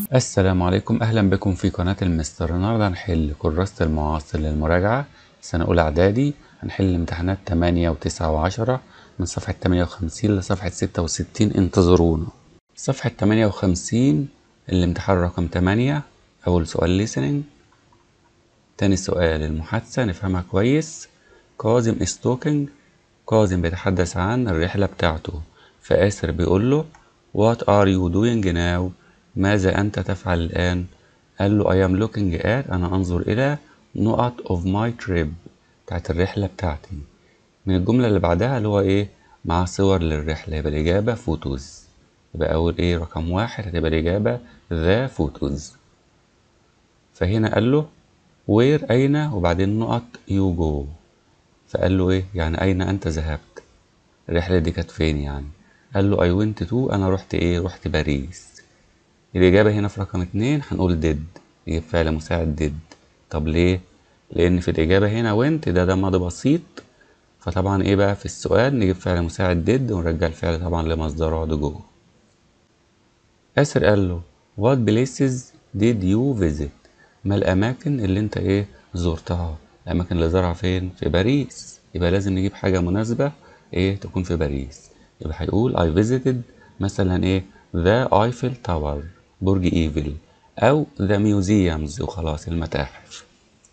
السلام عليكم أهلا بكم في قناة المستر النهاردة هنحل كراسة المعاصر للمراجعة سنة أولى إعدادي هنحل امتحانات تمانية وتسعة وعشرة من صفحة تمانية وخمسين لصفحة ستة وستين انتظرونا صفحة تمانية وخمسين الامتحان رقم تمانية أول سؤال listening تاني سؤال المحادثة نفهمها كويس كاظم is talking كاظم بيتحدث عن الرحلة بتاعته فآسر بيقول له What are you doing now؟ ماذا أنت تفعل الآن؟ قال له I am looking at أنا أنظر إلى نقط of my trip بتاعت الرحلة بتاعتي من الجملة اللي بعدها اللي هو إيه مع صور للرحلة يبقى الإجابة فوتوز يبقى أول إيه رقم واحد هتبقى الإجابة the photos فهنا قال له where أين وبعدين نقط you go فقال له إيه يعني أين أنت ذهبت الرحلة دي كانت فين يعني قال له I went to أنا رحت إيه رحت باريس الإجابة هنا في رقم اتنين هنقول did يجيب فعل مساعد did طب ليه؟ لأن في الإجابة هنا went ده ده ماضي بسيط فطبعا إيه بقى في السؤال نجيب فعل مساعد did ونرجع الفعل طبعا لمصدره ده جوه آسر قال له what places did you visit ما الأماكن اللي أنت إيه زرتها الأماكن اللي زارها فين في باريس يبقى لازم نجيب حاجة مناسبة إيه تكون في باريس يبقى هيقول I visited مثلا إيه the Eiffel Tower برج إيفل أو the museums وخلاص المتاحف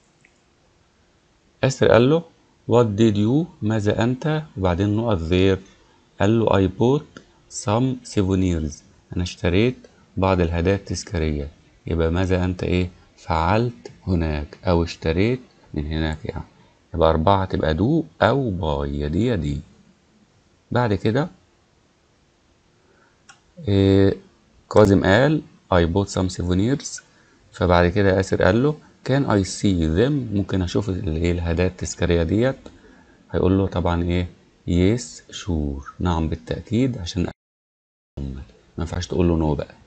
آسر قال له what did you ماذا أنت وبعدين نقط there قال له I bought some souvenirs أنا اشتريت بعض الهدايا التذكارية يبقى ماذا أنت إيه فعلت هناك أو اشتريت من هناك يعني يبقى أربعة تبقى دو أو باي يا دي يا دي بعد كده إيه كاظم قال I bought some souvenirs فبعد كده آسر قال له can I see them ممكن أشوف الإيه الهدايا التذكارية ديت هيقول له طبعا إيه yes sure نعم بالتأكيد عشان ما ينفعش تقول له نو بقى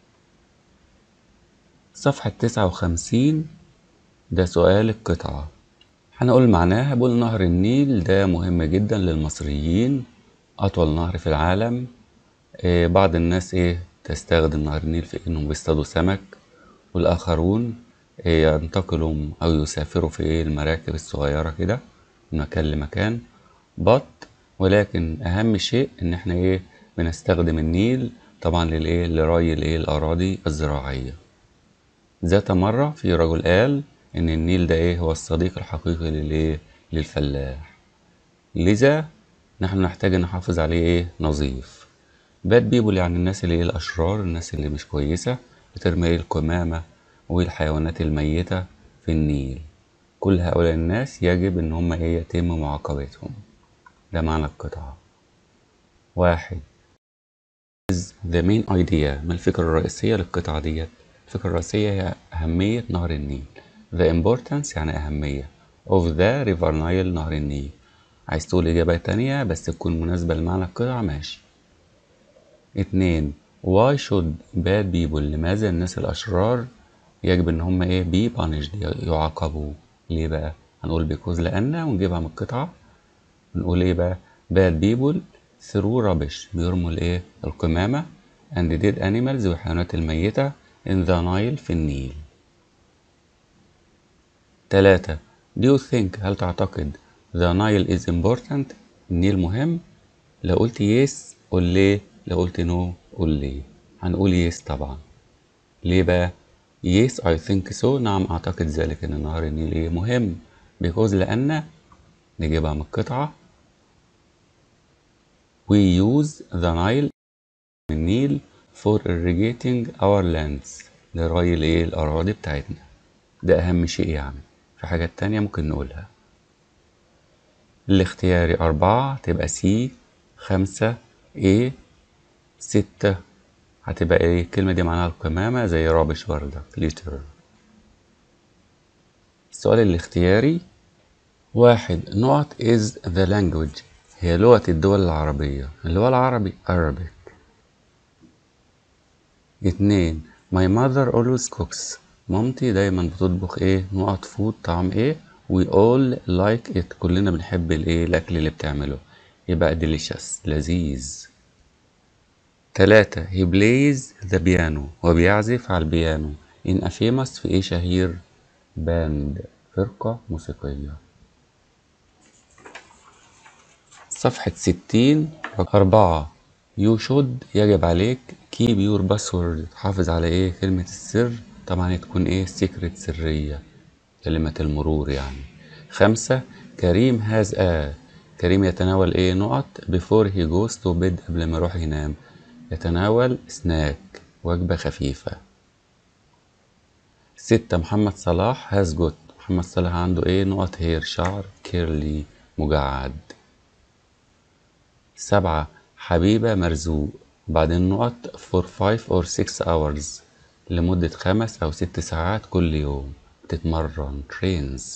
صفحة تسعة وخمسين ده سؤال القطعة هنقول معناها بقول نهر النيل ده مهم جدا للمصريين أطول نهر في العالم إيه بعض الناس إيه تستخدم نهر النيل في إنهم بيصطادوا سمك والآخرون إيه ينتقلوا أو يسافروا في إيه المراكب الصغيرة كده من مكان لمكان بط ولكن أهم شيء إن إحنا إيه بنستخدم النيل طبعا للإيه لري الإيه الأراضي الزراعية ذات مرة في رجل قال إن النيل ده إيه هو الصديق الحقيقي للإيه للفلاح لذا نحن نحتاج نحافظ عليه إيه نظيف باد بيبول يعني الناس اللي إيه الأشرار الناس اللي مش كويسة بترمي إيه القمامة والحيوانات الميتة في النيل كل هؤلاء الناس يجب إن هم إيه يتم معاقبتهم ده معنى القطعة واحد the main idea ما الفكرة الرئيسية للقطعة ديت الفكرة الرئيسية هي أهمية نهر النيل the importance يعني أهمية of the river Nile نهر النيل عايز تقول إجابة تانية بس تكون مناسبة لمعنى القطعة ماشي اتنين why should bad people لماذا الناس الأشرار يجب إن هم إيه be punished يعاقبوا ليه بقى هنقول because لأن ونجيبها من القطعة نقول إيه بقى bad people through rubbish بيرموا الإيه القمامة and dead animals والحيوانات الميتة in the Nile في النيل تلاتة do you think هل تعتقد the Nile is important النيل مهم لو قلت yes قول ليه لو قلت no قول ليه هنقول yes طبعا ليه بقى yes I think so نعم أعتقد ذلك إن نهر النيل إيه مهم because لأن نجيبها من القطعة we use the Nile النيل for irrigating our lands لري الايه الأراضي بتاعتنا ده أهم شيء يعني في حاجات تانية ممكن نقولها الاختياري أربعة تبقى سي خمسة ايه ستة هتبقى ايه الكلمة دي معناها القمامة زي رابش بردك ليتر السؤال الاختياري واحد نقط is the language هي لغة الدول العربية اللغة العربي Arabic اتنين my mother always cooks مامتي دايما بتطبخ ايه نقط فود طعم ايه we all like it كلنا بنحب الايه الاكل اللي بتعمله يبقى delicious لذيذ تلاتة he plays the piano هو بيعزف على البيانو in a famous في ايه شهير باند فرقة موسيقية صفحة ستين أربعة you should يجب عليك keep your password تحافظ على ايه كلمة السر طبعا تكون ايه secret سرية كلمة المرور يعني خمسة كريم هاز a كريم يتناول ايه نقط before he goes to bed قبل ما يروح ينام يتناول سناك وجبة خفيفة ستة محمد صلاح هاز جوت محمد صلاح عنده ايه نقط هير شعر كيرلي مجعد سبعة حبيبة مرزوق بعدين نقط for five or six hours لمدة خمس أو ست ساعات كل يوم تتمرن trains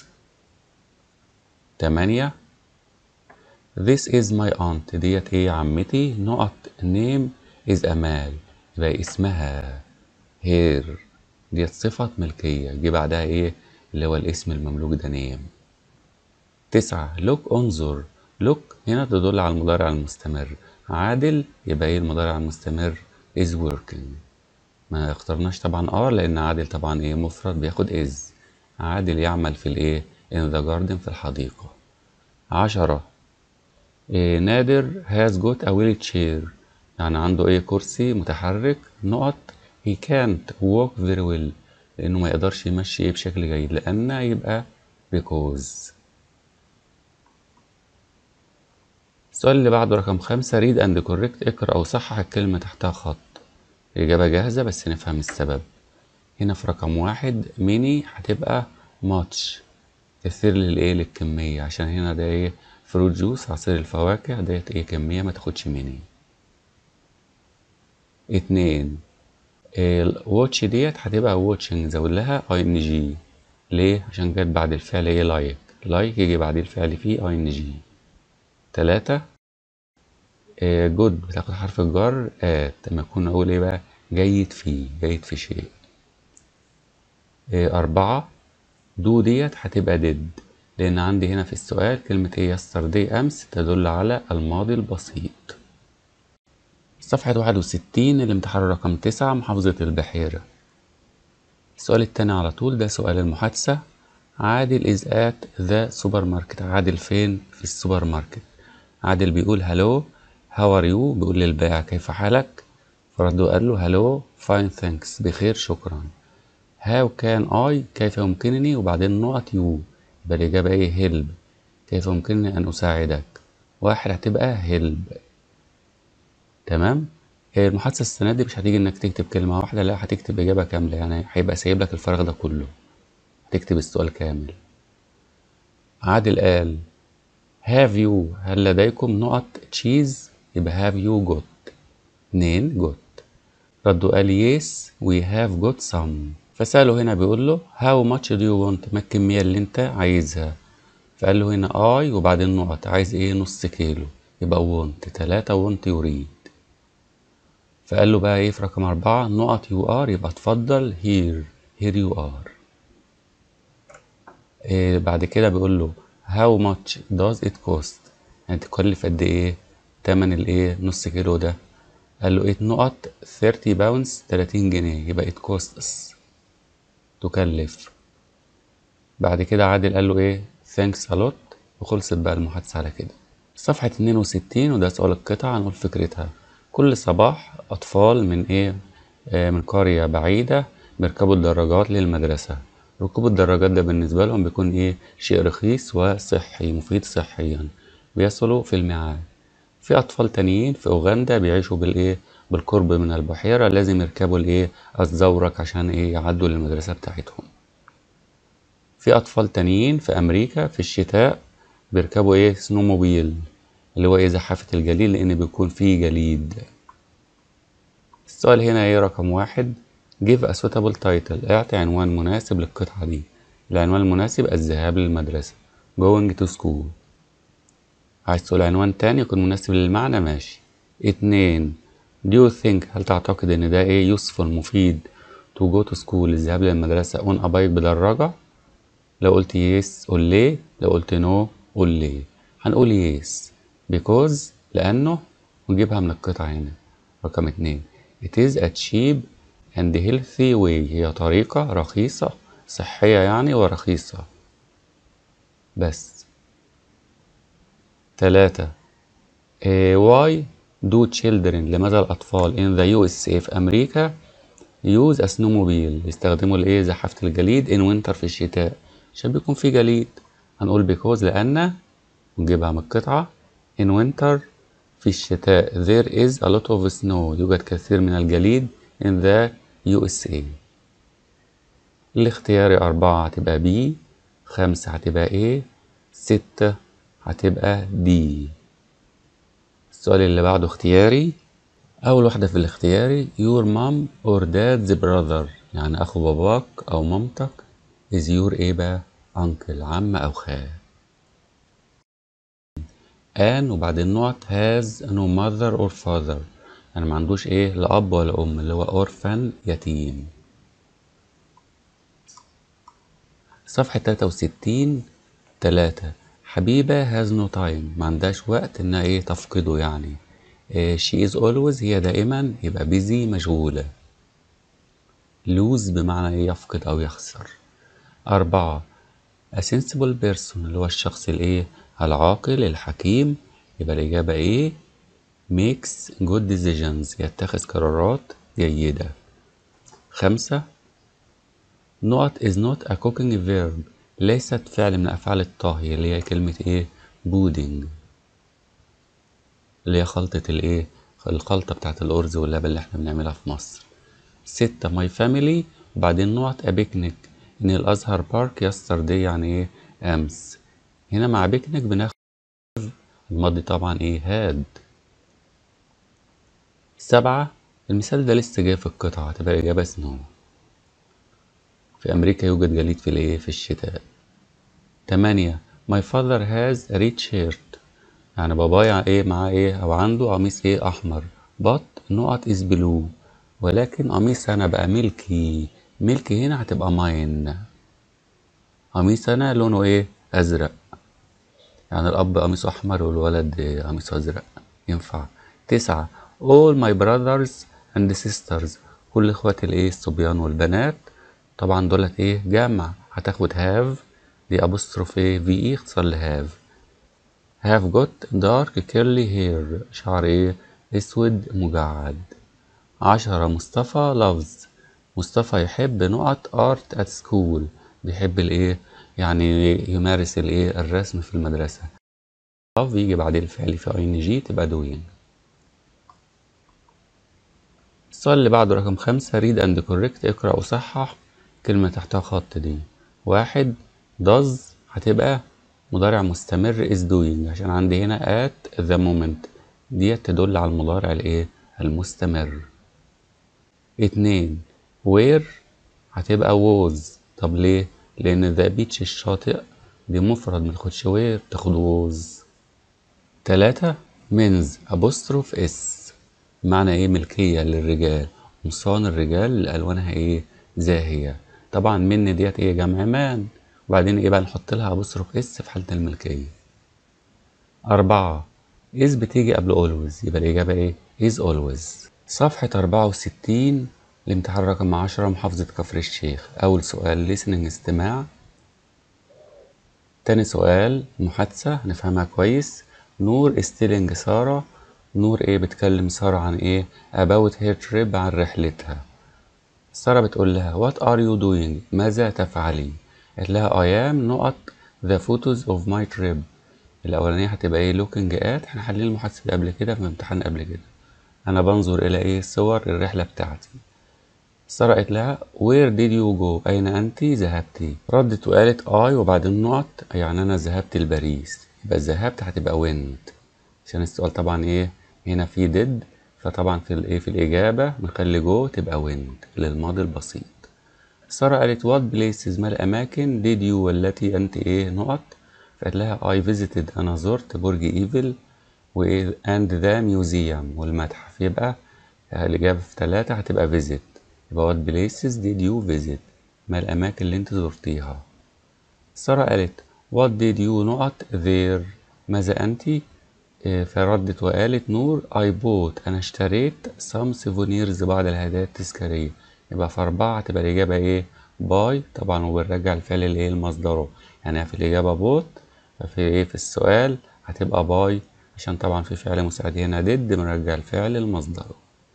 تمانية This is my aunt ديت ايه عمتي نقط name is أمال يبقى اسمها هير ديت صفة ملكية جه بعدها ايه اللي هو الاسم المملوك ده نيم تسعة look انظر look هنا تدل على المضارع المستمر عادل يبقى ايه المضارع المستمر is working ما اخترناش طبعا ار لان عادل طبعا ايه مفرد بياخد is عادل يعمل في الايه in the garden في الحديقة عشرة إيه نادر has got a wheelchair يعني عنده ايه كرسي متحرك نقط he can't walk very well لانه ما يقدرش يمشي ايه بشكل جيد لان يبقى because السؤال اللي بعده رقم خمسة read and correct اقرأ أو صحح الكلمة تحتها خط الإجابة جاهزة بس نفهم السبب هنا في رقم واحد ميني هتبقى ماتش كثير للإيه للكمية عشان هنا ده إيه فروت جوس عصير الفواكه ديت إيه كمية ما تاخدش ميني اتنين الواتش ديت هتبقى واتشنج زود لها اي ان جي ليه عشان جت بعد الفعل ايه لايك لايك يجي بعد الفعل فيه اي ان جي تلاتة جود بتاخد حرف الجر ات لما يكون اقول ايه بقى جيد فيه جيد في شيء إيه أربعة دو ديت هتبقى ديد لأن عندي هنا في السؤال كلمة ايه يستردي أمس تدل على الماضي البسيط صفحة واحد وستين الامتحان رقم تسعة محافظة البحيرة السؤال التاني على طول ده سؤال المحادثة عادل is at the supermarket عادل فين في السوبر ماركت عادل بيقول هلو how are you بيقول للبائع كيف حالك فرده قال له هلو fine thanks بخير شكرا how can I كيف يمكنني وبعدين نقط يو يبقى الإجابة ايه help كيف يمكنني أن أساعدك واحد هتبقى help تمام المحادثة السنة دي مش هتيجي انك تكتب كلمة واحدة لا هتكتب إجابة كاملة يعني هيبقى سايب لك الفراغ ده كله هتكتب السؤال كامل عادل قال have you هل لديكم نقط تشيز يبقى have you got اتنين got ردوا قال yes we have got some فسأله هنا بيقول له how much do you want ما الكمية اللي انت عايزها فقال له هنا I وبعدين نقط عايز ايه نص كيلو يبقى want تلاتة want يريد فقال له بقى ايه في رقم أربعة نقط يو ار يبقى اتفضل هير هير يو ار إيه بعد كده بيقول له how much does it cost يعني تكلف قد ايه تمن الايه نص كيلو ده قال له 8 نقط 30 باونز 30 جنيه يبقى it costs تكلف بعد كده عادل قال له ايه thanks a lot وخلصت بقى المحادثة على كده صفحة 62 وده سؤال القطعة هنقول فكرتها كل صباح أطفال من إيه آه من قرية بعيدة بيركبوا الدراجات للمدرسة ركوب الدراجات ده بالنسبة لهم بيكون إيه شيء رخيص وصحي مفيد صحيا بيصلوا في الميعاد في أطفال تانيين في أوغندا بيعيشوا بالإيه بالقرب من البحيرة لازم يركبوا الإيه الزورق عشان إيه يعدوا للمدرسة بتاعتهم في أطفال تانيين في أمريكا في الشتاء بيركبوا إيه سنوموبيل اللي هو إيه زحافة الجليد لأن بيكون فيه جليد السؤال هنا إيه رقم واحد give a suitable title اعطي عنوان مناسب للقطعة دي العنوان المناسب الذهاب للمدرسة going to school عايز تقول عنوان تاني يكون مناسب للمعنى ماشي اتنين do you think هل تعتقد ان ده ايه useful مفيد to go to school الذهاب للمدرسة on a bike بدراجة لو قلت yes قول ليه لو قلت no قول ليه هنقول yes because لأنه ونجيبها من القطعة هنا رقم اتنين it is a cheap and healthy way هي طريقة رخيصة صحية يعني ورخيصة بس تلاتة eh, why do children لماذا الأطفال in the USA في أمريكا use a snowmobile يستخدموا الايه زحافة الجليد in winter في الشتاء عشان بيكون في جليد هنقول because لأن نجيبها من القطعة in winter في الشتاء there is a lot of snow يوجد كثير من الجليد in the USA الاختياري أربعة هتبقى B خمسة هتبقى A ستة هتبقى D السؤال اللي بعده اختياري أول واحدة في الاختياري your mom or dad's brother يعني أخو باباك أو مامتك is your إيه بقى uncle عم أو خال an وبعدين نقط has no mother or father يعني ما عندوش ايه لا اب ولا ام اللي هو orphan يتيم صفحة تلاتة وستين تلاتة حبيبة has no time ما عندهاش وقت انها ايه تفقده يعني إيه she is always هي دائما يبقى busy مشغولة lose بمعنى ايه يفقد او يخسر أربعة a sensible person اللي هو الشخص الايه العاقل الحكيم يبقى الإجابة ايه makes good decisions يتخذ قرارات جيدة خمسة نقط is not a cooking verb ليست فعل من أفعال الطهي اللي هي كلمة ايه بودنج اللي هي خلطة الايه الخلطة بتاعت الأرز واللبن اللي احنا بنعملها في مصر ستة my family وبعدين نقط a picnic إن الأزهر بارك yesterday يعني ايه أمس هنا مع بيكنيك بناخد الماضي طبعا ايه هاد سبعة المثال ده لسه جاي في القطعة هتبقى الإجابة سنو في أمريكا يوجد جليد في الإيه في الشتاء تمانية my father has a red shirt يعني بابايا إيه معاه إيه أو عنده قميص إيه أحمر but نقط is blue ولكن قميص أنا بقى ملكي ملكي هنا هتبقى mine قميص أنا لونه إيه أزرق يعني الأب قميصه أحمر والولد قميصه أزرق ينفع تسعة all my brothers and sisters كل إخواتي الإيه الصبيان والبنات طبعا دولت إيه جمع هتاخد have دي أبوستروف إيه في إيه اختصار لهاف have got dark curly hair شعر إيه أسود مجعد عشرة مصطفى loves مصطفى يحب نقط art at school بيحب الإيه يعني يمارس الايه الرسم في المدرسة love يجي بعدين الفعل في اي جي تبقى doing السؤال اللي بعده رقم خمسة read and correct اقرأ وصحح كلمة تحتها خط دي واحد does هتبقى مضارع مستمر is doing عشان عندي هنا at the moment ديت تدل على المضارع الايه المستمر اتنين where هتبقى was طب ليه لأن ذا بيتش الشاطئ دي مفرد متاخدش وير تاخد ووز تلاتة منز أبوستروف اس معنى ايه ملكية للرجال قمصان الرجال اللي ألوانها ايه زاهية طبعا من ديت ايه جمع مان وبعدين ايه بقى نحط لها أبوستروف اس في حالة الملكية أربعة is بتيجي قبل always يبقى الإجابة ايه is always صفحة أربعة وستين الامتحان رقم عشرة محافظة كفر الشيخ أول سؤال listening استماع تاني سؤال محادثة هنفهمها كويس نور استيلينج سارة نور ايه بتكلم سارة عن ايه about her trip عن رحلتها سارة بتقول لها what are you doing ماذا تفعلين قالت لها I am نقط the photos of my trip الأولانية هتبقى ايه looking at احنا حلين المحادثة دي قبل كده في امتحان قبل كده أنا بنظر إلى ايه صور الرحلة بتاعتي سارة قالت لها where did you go أين أنت ذهبتي ردت وقالت I وبعدين نقط يعني أنا ذهبت لباريس يبقى ذهبت هتبقى went عشان السؤال طبعا إيه هنا في did فطبعا في الإيه في الإجابة بنخلي جو تبقى went للماضي البسيط سارة قالت what places ما الأماكن did you والتي أنت إيه نقط فقالت لها I visited أنا زرت برج إيفل وإيه and the museum والمتحف يبقى الإجابة في ثلاثة هتبقى visit يبقى what places did you visit ما الأماكن اللي أنت زرتيها سارة قالت what did you نقط there ماذا أنت إيه، فردت وقالت نور I bought أنا اشتريت some souvenirs بعض الهدايا التذكارية يبقى في أربعة هتبقى الإجابة إيه باي طبعا وبنرجع الفعل الإيه لمصدره يعني في الإجابة بوت ففي إيه في السؤال هتبقى باي عشان طبعا في فعل مساعد هنا ديد بنرجع الفعل لمصدره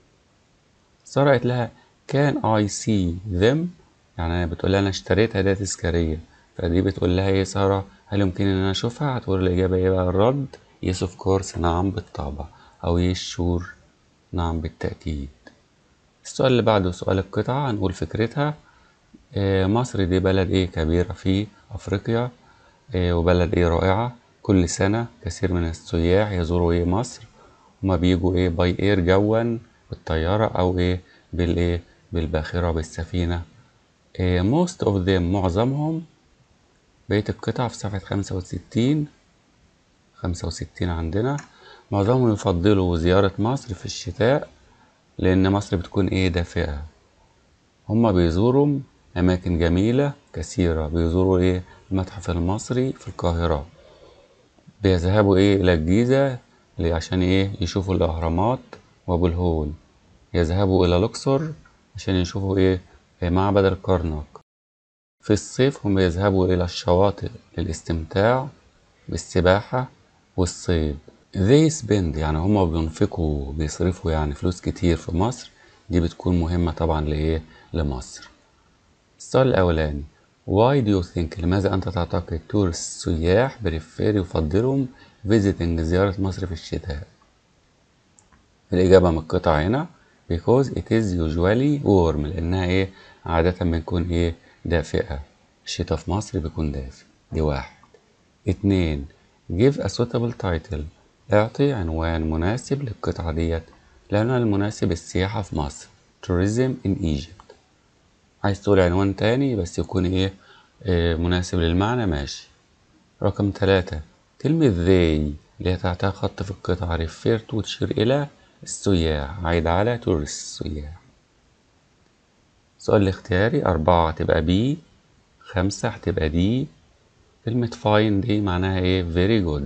سارة قالت لها can I see them يعني بتقول لها أنا اشتريت هدايا تذكارية فدي بتقول لها إيه سارة هل يمكن إن أنا أشوفها هتقول الإجابة إيه بقى الرد يس اوف كورس نعم بالطبع أو يس شور نعم بالتأكيد السؤال اللي بعده سؤال القطعة هنقول فكرتها آه، مصر دي بلد إيه كبيرة في أفريقيا آه، وبلد إيه رائعة كل سنة كثير من السياح يزوروا إيه مصر هما بيجوا إيه باي إير جوا بالطيارة أو إيه بالإيه بالباخرة بالسفينة إيه most of them معظمهم بقية القطع في صفحة خمسة وستين خمسة وستين عندنا معظمهم يفضلوا زيارة مصر في الشتاء لأن مصر بتكون إيه دافئة هما بيزوروا أماكن جميلة كثيرة بيزوروا إيه المتحف المصري في القاهرة بيذهبوا إيه إلى الجيزة ليه؟ عشان إيه يشوفوا الأهرامات وأبو الهول يذهبوا إلى الأقصر عشان يشوفوا إيه معبد الكرنك في الصيف هم يذهبوا إلى الشواطئ للاستمتاع بالسباحة والصيد they spend يعني هما بينفقوا بيصرفوا يعني فلوس كتير في مصر دي بتكون مهمة طبعا لإيه لمصر السؤال الأولاني why do you think لماذا أنت تعتقد tourists السياح بريفير يفضلهم visiting زيارة مصر في الشتاء الإجابة من القطعة هنا because it is usually warm لأنها إيه عادة بتكون إيه دافئة الشتاء في مصر بيكون دافئ دي واحد اتنين give a suitable title اعطي عنوان مناسب للقطعة ديت لأنها المناسب السياحة في مصر tourism in Egypt عايز تقول عنوان تاني بس يكون إيه, إيه مناسب للمعنى ماشي رقم تلاتة كلمة they اللي هي تحتها خط في القطعة refer to تشير إلى السياح عايد على تورست السياح السؤال الاختياري أربعة هتبقى بي خمسة هتبقى دي كلمة فاين دي معناها ايه very good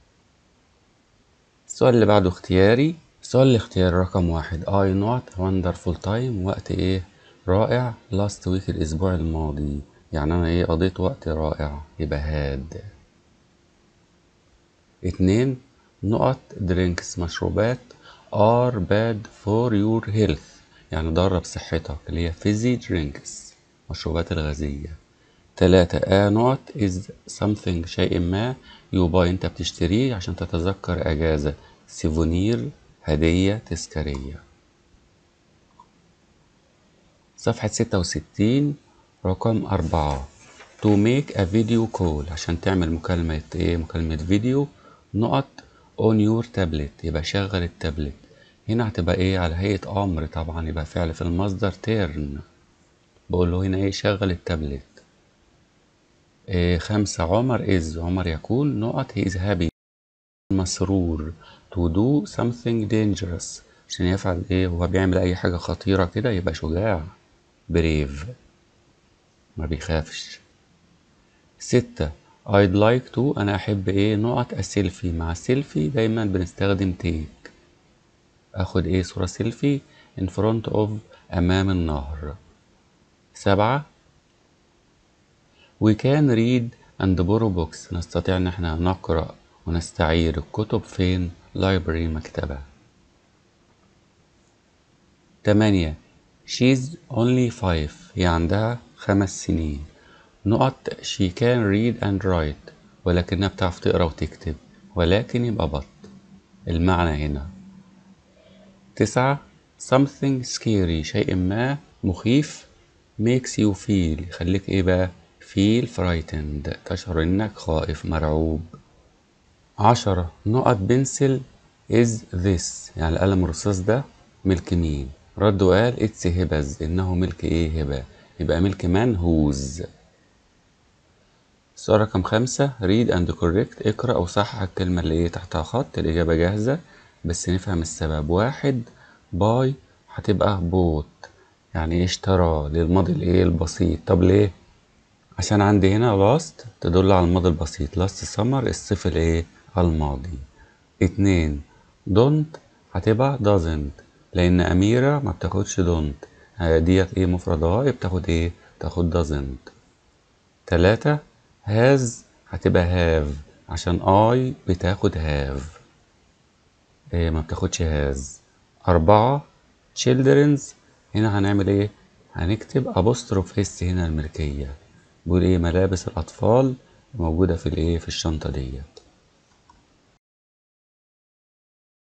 السؤال اللي بعده اختياري السؤال الاختياري رقم واحد I not wonderful time وقت ايه رائع last week الأسبوع الماضي يعني أنا ايه قضيت وقت رائع يبقى هاد اتنين نقط درينكس مشروبات are bad for your health يعني ضارة بصحتك اللي هي fizzy drinks مشروبات الغازية تلاتة a نقط is something شيء ما you buy انت بتشتريه عشان تتذكر اجازة سيفونير هدية تذكارية صفحة ستة وستين رقم أربعة to make a video call عشان تعمل مكالمة ايه مكالمة فيديو نقط on your tablet يبقى شغل التابلت هنا هتبقى ايه على هيئة امر طبعا يبقى فعل في المصدر تيرن بقول له هنا ايه شغل التابلت إيه خمسة عمر إز عمر يقول نقط he is happy مسرور to do something dangerous عشان يفعل ايه هو بيعمل اي حاجة خطيرة كده يبقى شجاع بريف ما بيخافش ستة I'd like to أنا أحب إيه نقط السيلفي مع السيلفي دايما بنستخدم تيك أخد إيه صورة سيلفي in front of أمام النهر سبعة we can read and borrow books نستطيع إن احنا نقرأ ونستعير الكتب فين library مكتبة تمانية she's only five هي عندها خمس سنين نقط she can read and write ولكنها بتعرف تقرا وتكتب ولكن يبقى بط المعنى هنا تسعة something scary شيء ما مخيف makes you feel يخليك ايه بقى feel frightened تشعر انك خائف مرعوب عشرة نقط بنسل is this يعني القلم الرصاص ده ملك مين رد وقال it's هبز انه ملك ايه هبة يبقى ملك من هوز السؤال رقم خمسة read and correct اقرأ أو صحح الكلمة اللي ايه تحتها خط الإجابة جاهزة بس نفهم السبب واحد باي هتبقى بوت يعني ايه اشترى للماضي الايه البسيط طب ليه عشان عندي هنا لاست تدل على الماضي البسيط لاست سمر الصيف الايه الماضي اتنين don't هتبقى doesn't لأن أميرة ما بتاخدش don't ديت ايه مفرد غائب بتاخد ايه تاخد doesn't تلاتة has هتبقى have عشان I بتاخد have إيه ما بتاخدش has أربعة children's هنا هنعمل ايه هنكتب apostrophe s هنا الملكية بيقول ايه ملابس الأطفال موجودة في الايه في الشنطة ديت